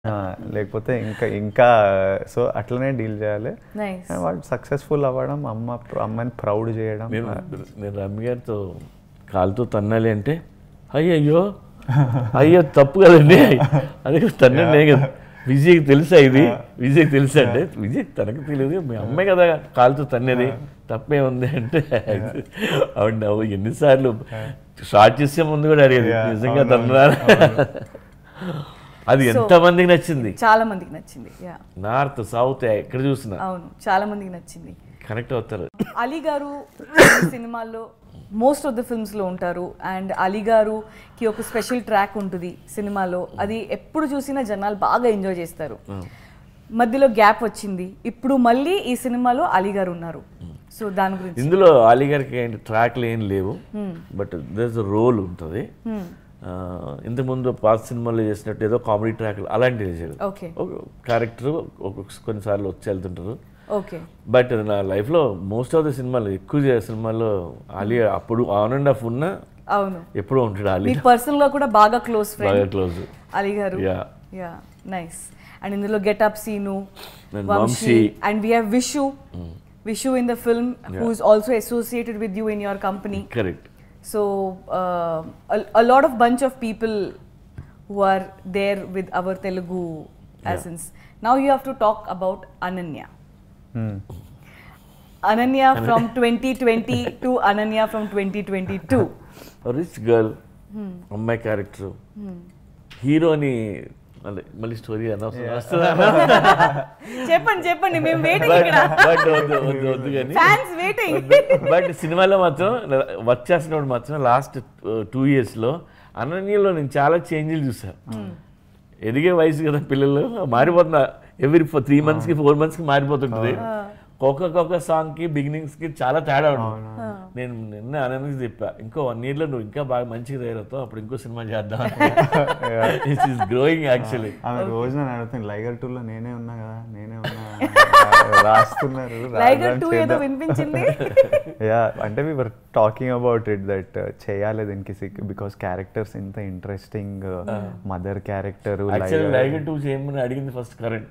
ఆ, లేకపోతే ఇంకా ఇంకా సో అట్లనే డీల్ చేయాలి నైస్ And వాళ్ళు సక్సెస్ఫుల్ అవ్వడం అమ్మ అమ్మని ప్రౌడ్ చేయడం నేను నేను రమ్య గారితో కాలుతో తన్నాలి అంటే అయ్యయ్యో అయ్యో తప్పు కదండి అదే తన్నండి కదా విజయ్కి తెలుసా ఇది విజయ్కి తెలుసా అంటే విజయ్ తనకు తెలియదు మీ అమ్మాయి కదా కాలుతో తన్నది తప్పే ఉంది అంటే ఆవిడ నవ్వు ఎన్నిసార్లు షార్ట్ చేసే ముందు కూడా అడిగేది Yeah, నిజంగా అవును, తన్నరా అది ఎంత మందికి నచ్చింది చాలా మందికి నచ్చింది యా నార్త్ సౌత్ ఎక్కడ చూసినా అవును చాలా మందికి నచ్చింది కనెక్ట్ అవుతారు అలీ గారు సినిమాల్లో మోస్ట్ ఆఫ్ ద ఫిల్మ్స్లో ఉంటారు అండ్ అలీ గారుకి ఒక స్పెషల్ ట్రాక్ ఉంటుంది సినిమాలో అది ఎప్పుడు చూసినా జనాలు బాగా ఎంజాయ్ చేస్తారు మధ్యలో గ్యాప్ వచ్చింది ఇప్పుడు మళ్ళీ ఈ సినిమాలో అలీ గారు ఉన్నారు సో దాని గురించి ఇందులో అలీ గారికి ఏంటి ట్రాక్లు ఏం లేవు బట్ దర్స్ రోల్ ఉంటుంది ఇంతకుముందు పాత సినిమాలో చేసినట్టు ఏదో కామెడీ ట్రాక్లు అలాంటివి చేశారు ఓకే ఒక క్యారెక్టర్ కొన్నిసార్లు వచ్చి వెళ్తుంటారు ఓకే బట్ నా లైఫ్లో మోస్ట్ ఆఫ్ ద సినిమాలు ఎక్కువ చే- సినిమాల్లో అలీ అప్పుడు ఆన్ అండ్ ఆఫ్ ఉన్న అవును ఎప్పుడూ ఉంటాడు అలీ మీకు పర్సనల్ గా కూడా బాగా క్లోజ్ బాగా ఫ్రెండ్ క్లోజ్ అలీ గారు Yeah. యా నైస్ అండ్ ఇందులో getup Seenu And Vamshi Vamshi. And we have Vishu Vishu in the film who is also associated with you in your company correct So uh, a, a lot of bunch of people who are there with our Telugu essence. Now you have to talk about Ananya. Hmm. Ananya from 2020 to Ananya from 2022. Rich girl అమ్మాయి character హీరోని అదే మళ్ళీ story అనవసరం వస్తుందా చెప్పండి చెప్పండి మేము waiting ఇక్కడ బట్ వద్దు వద్దు వద్దు కానీ ఫ్యాన్స్ వెయిటింగ్ బట్ సినిమాలో మాత్రం వర్క్ చేసినప్పుడు మాత్రం లాస్ట్ టూ ఇయర్స్లో అనన్యలో నేను చాలా చేంజ్లు చూసాను ఎదిగే వయసు కదా పిల్లలు మారిపోతున్నా ఎవ్రీ త్రీ మంత్స్కి ఫోర్ మంత్స్కి మారిపోతుంటుంది ఒక్కొక్క సాంగ్కి బిగినింగ్స్కి చాలా తేడా ఉంటుంది నేను నిన్న అనన్యకి చెప్పా ఇంకో వన్ ఇయర్లో నువ్వు ఇంకా బాగా మంచిగా తయారవుతావు అప్పుడు ఇంకో సినిమా చేద్దాం ఇట్స్ ఈస్ గ్రోయింగ్ యాక్చువల్లీ ఆమె రోజు నన్ను అడుగుతుంది లైగర్ టూ లో నేనే ఉన్నా కదా నేనే ఉన్నా రాస్తున్నారు లైగర్ టూ ఏదో వినిపించింది యా అంటే we were talking about it that చేయాలి దీనికి బికాస్ క్యారెక్టర్స్ ఇంత interesting mother character actually like two చేయమని అడిగింది first current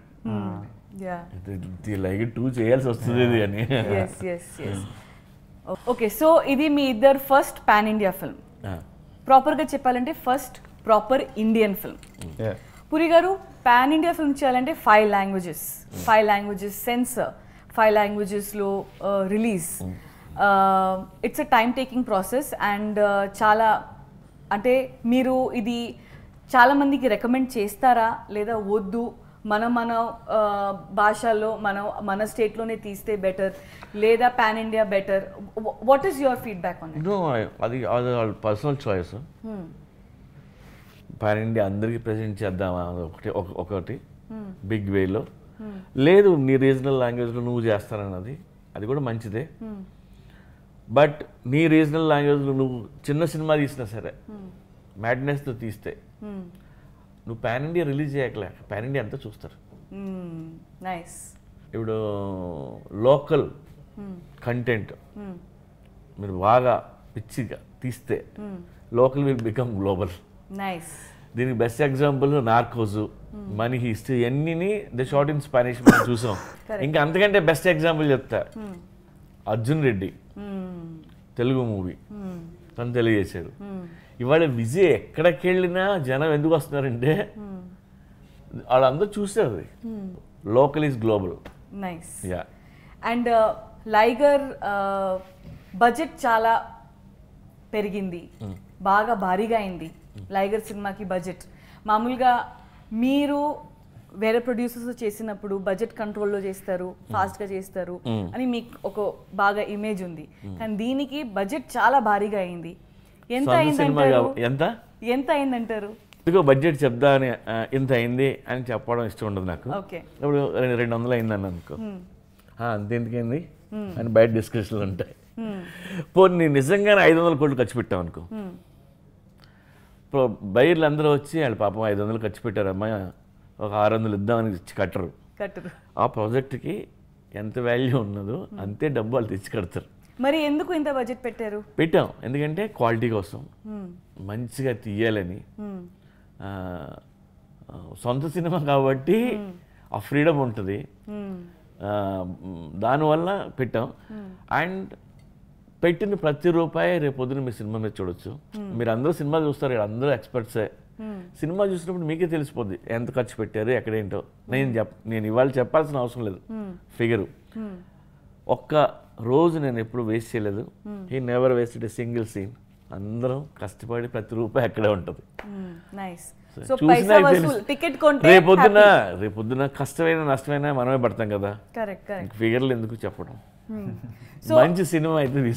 yeah like two చేయాల్సి వస్తుంది ఇది అని yes yes yes okay so ఇది మీ ఇద్దరు ఫస్ట్ పాన్ ఇండియా ఫిల్మ్ ప్రాపర్గా చెప్పాలంటే first proper Indian film Puri garu pan India film చేయాలంటే five languages five languages censor five లాంగ్వేజెస్లో release it's a time taking process and చాలా అంటే మీరు ఇది చాలా మందికి రికమెండ్ చేస్తారా లేదా వద్దు మన మన uh, భాషల్లో మనం మన స్టేట్లోనే తీస్తే బెటర్ లేదా pan India better what is your feedback on no అది అది వాళ్ళ పర్సనల్ చాయిస్ పాన్ ఇండియా అందరికీ ప్రజెంట్ చేద్దామా అది ఒకటి ఒక- ఒకటి బిగ్ వేలో లేదు నీ రీజనల్ లాంగ్వేజ్లో నువ్వు చేస్తానన్నది అది కూడా మంచిదే బట్ నీ రీజనల్ లాంగ్వేజ్లో నువ్వు చిన్న సినిమా తీసినా సరే మ్యాడ్నెస్తో తీస్తే నువ్వు పాన్ ఇండియా రిలీజ్ చేయకలే పాన్ ఇండియా అంతా చూస్తారు నైస్ ఇప్పుడు లోకల్ కంటెంట్ మీరు బాగా పిచ్చిగా తీస్తే local will become global nice దీనికి best example Narcos money history ఎన్ని ద షార్ట్ ఇన్ స్పానిష్ మనం చూసాం ఇంకా అంతకంటే బెస్ట్ ఎగ్జాంపుల్ చెప్తా అర్జున్ రెడ్డి తెలుగు మూవీ తను తెలియజేశాడు ఇవాళ విజయ్ ఎక్కడికి వెళ్ళినా జనం ఎందుకు వస్తున్నారంటే వాళ్ళందరూ చూసారు అది local is global nice yeah and Liger budget చాలా పెరిగింది బాగా భారీగా అయింది లైగర్ సినిమాకి బడ్జెట్ మామూలుగా మీరు వేరే ప్రొడ్యూసర్స్ చేసినప్పుడు బడ్జెట్ కంట్రోల్లో చేస్తారు ఫాస్ట్గా చేస్తారు అని మీకు ఒక బాగా ఇమేజ్ ఉంది కానీ దీనికి బడ్జెట్ చాలా భారీగా అయింది ఎంత సొంత సినిమా అయిందంటారు కాబ- ఎంత ఎంత అయిందంటారు ఇదిగో బడ్జెట్ చెప్దా అని ఆ, ఇంత అయింది అని చెప్పడం ఇష్టం ఉండదు నాకు ఓకే ఇప్పుడు రెండు రెండు వందలు అయిందని అనుకో ఆ, అంత ఎందుకైంది అని బయట డిస్కషన్లు ఉంటాయి పోనీ నిజంగానే ఐదు వందల కోట్లు ఖర్చు పెట్టాం అనుకో ఇప్పుడు బయర్లు అందరూ వచ్చి వాళ్ళు పాపం ఐదు వందలు ఖర్చు పెట్టారమ్మా ఒక ఆరు వందలు ఇద్దామని ఇచ్చి కట్టరు కట్టరు ఆ ప్రాజెక్ట్కి ఎంత వాల్యూ ఉన్నదో అంతే డబ్బు వాళ్ళు తెచ్చి కడతారు మరి ఎందుకు ఇంత బడ్జెట్ పెట్టారు పెట్టాం ఎందుకంటే క్వాలిటీ కోసం మంచిగా తీయాలని ఆ, ఆ, సొంత సినిమా కాబట్టి ఆ ఫ్రీడమ్ ఉంటుంది ఆ, మ్, దానివల్ల పెట్టాం అండ్ పెట్టిన ప్రతి రూపాయి రేపు పొద్దున మీ సినిమా మీద చూడొచ్చు మీరు అందరూ సినిమా చూస్తారు ఇక్కడ అందరూ ఎక్స్పర్ట్సే సినిమా చూసినప్పుడు మీకే తెలిసిపోద్ది ఎంత ఖర్చు పెట్టారు ఎక్కడేంటో నేను చెప్ నేను ఇవాళ చెప్పాల్సిన అవసరం లేదు ఫిగరు ఒక్క రోజు నేను ఎప్పుడు వేస్ట్ చేయలేదు ఈ never wasted a single scene అందరం కష్టపడి ప్రతి రూపాయి అక్కడే ఉంటుంది నైస్ సో చూసినా పైసా తెలుసు. వసూల్ టికెట్ కొంటే రేపొద్దున రేపొద్దున కష్టమైన నష్టమైనా మనమే పడతాం కదా కరెక్ట్ కరెక్ట్ ఫిగర్లు ఎందుకు చెప్పడం మంచి సినిమా అయితే తీసుకో